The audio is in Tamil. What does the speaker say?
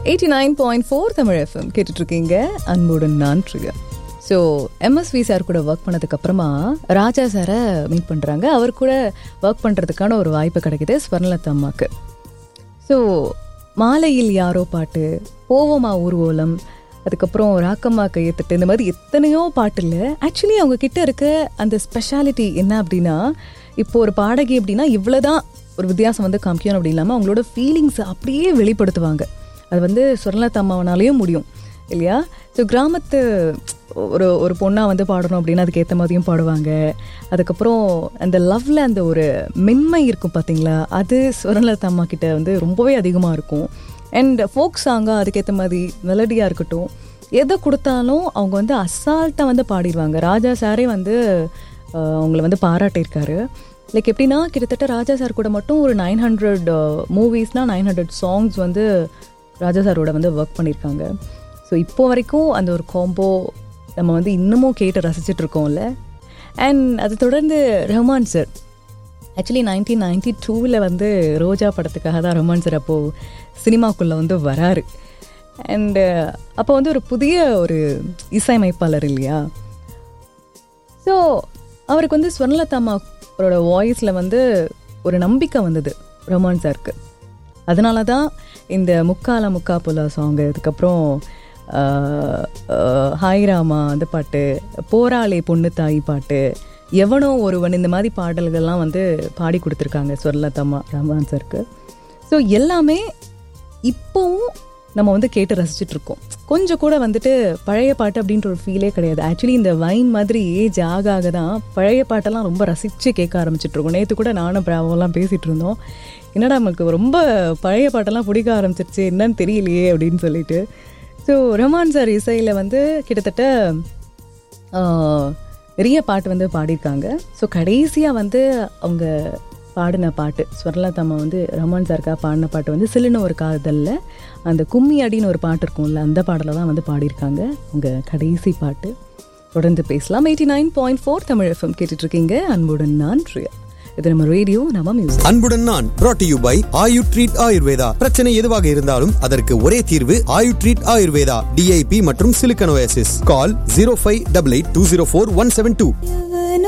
eighty nine point four Tamil FM கேட்டுட்ருக்கீங்க அன்புடன் நான் ட்ரிகர் ஸோ எம்எஸ்வி சார் கூட ஒர்க் பண்ணதுக்கப்புறமா ராஜா சாரை மீட் பண்ணுறாங்க அவர் கூட ஒர்க் பண்ணுறதுக்கான ஒரு வாய்ப்பு கிடைக்குது ஸ்வர்ணலதா அம்மாவுக்கு ஸோ மாலையில் யாரோ பாட்டு போவோமா ஊர்வலம் அதுக்கப்புறம் ராக்கம்மா கையெழுத்துட்டு இந்த மாதிரி எத்தனையோ பாட்டில் ஆக்சுவலி அவங்க கிட்ட இருக்க அந்த ஸ்பெஷாலிட்டி என்ன அப்படின்னா இப்போ ஒரு பாடகி அப்படின்னா இவ்வளோதான் ஒரு வித்தியாசம் வந்து காமிக்கணும் அப்படி இல்லாமல் அவங்களோட ஃபீலிங்ஸை அப்படியே வெளிப்படுத்துவாங்க அது வந்து சுரலதா அம்மாவனாலேயும் முடியும் இல்லையா ஸோ கிராமத்து ஒரு ஒரு பொண்ணாக வந்து பாடணும் அப்படின்னா அதுக்கு ஏற்ற மாதிரியும் பாடுவாங்க அதுக்கப்புறம் அந்த லவ்ல அந்த ஒரு மென்மை இருக்கும் பார்த்தீங்களா அது சுவர்ணலதா அம்மா கிட்ட வந்து ரொம்பவே அதிகமாக இருக்கும் அண்ட் ஃபோக் சாங்காக அதுக்கேற்ற மாதிரி மெலடியாக இருக்கட்டும் எதை கொடுத்தாலும் அவங்க வந்து அசால்ட்டாக வந்து பாடிடுவாங்க ராஜா சாரே வந்து அஹ், அவங்கள வந்து பாராட்டியிருக்காரு லைக் எப்படின்னா கிட்டத்தட்ட ராஜா சார் கூட மட்டும் ஒரு நைன் ஹண்ட்ரட் மூவிஸ்னால் நைன் ஹண்ட்ரட் சாங்ஸ் வந்து ராஜா சாரோட வந்து ஒர்க் பண்ணியிருக்காங்க ஸோ இப்போ வரைக்கும் அந்த ஒரு காம்போ நம்ம வந்து இன்னமும் கேட்டு ரசிச்சிட்டு இருக்கோம்ல அண்ட் அது தொடர்ந்து Rahman sir actually nineteen ninety டூவில் வந்து ரோஜா படத்துக்காக தான் ரஹ்மான் சார் அப்போது சினிமாக்குள்ளே வந்து வராரு அண்டு அப்போ வந்து ஒரு புதிய ஒரு இசையமைப்பாளர் இல்லையா ஸோ அவருக்கு வந்து ஸ்வர்ணலதா அம்மாவோட வாய்ஸில் வந்து ஒரு நம்பிக்கை வந்தது ரஹ்மான் சாருக்கு அதனால தான் இந்த முக்கால முக்கா புலா சாங்கு அதுக்கப்புறம் ஆஹ், ஆஹ், ஹாய் ராமா அந்த பாட்டு போராளே பொண்ணு தாய் பாட்டு எவனோ ஒருவன் இந்த மாதிரி பாடல்கள்லாம் வந்து பாடி கொடுத்துருக்காங்க ஸ்வர்லதம்மா ரஹ்மான் சாருக்கு ஸோ எல்லாமே இப்போவும் நம்ம வந்து கேட்டு ரசிச்சுட்டு இருக்கோம் கொஞ்சம் கூட வந்துட்டு பழைய பாட்டு அப்படின்ற ஒரு ஃபீலே கிடையாது ஆக்சுவலி இந்த வைன் மாதிரி ஏஜ் ஆக ஆக தான் பழைய பாட்டெல்லாம் ரொம்ப ரசித்து கேட்க ஆரம்பிச்சிட்டு இருக்கோம் நேற்று கூட நானும் பிராவெல்லாம் பேசிகிட்டு இருந்தோம் என்னடா நமக்கு ரொம்ப பழைய பாட்டெல்லாம் பிடிக்க ஆரம்பிச்சிருச்சு என்னன்னு தெரியலையே அப்படின்னு சொல்லிட்டு ஸோ ரஹ்மான் சார் இசையில் வந்து கிட்டத்தட்ட ஆஹ், நிறைய பாட்டு வந்து பாடியிருக்காங்க ஸோ கடைசியாக வந்து அவங்க பாடின பாட்டு ஸ்வர்லதம்மா வந்து ரஹ்மான் சாருக்காக பாடின பாட்டு வந்து சில்லுன்னு ஒரு காதலில் அந்த கும்மி அடின்னு ஒரு பாட்டு இருக்கும்ல அந்த பாடலை தான் வந்து பாடியிருக்காங்க அவங்க கடைசி பாட்டு தொடர்ந்து பேசலாம் eighty nine point four Tamil FM கேட்டுட்ருக்கீங்க அன்புடன் நான் ரியா இது நம்ம ரேடியோ நம்ம மியூசிக் அன்புடன் நான் brought to you by Ayu treat Ayurveda பிரச்சனை எதுவாக இருந்தாலும் அதற்கு ஒரே தீர்வு ஆயு ட்ரீட் ஆயுர்வேதா டிஐபி மற்றும் சிலிக்கனோசிஸ் call zero five double eight two zero four one seven two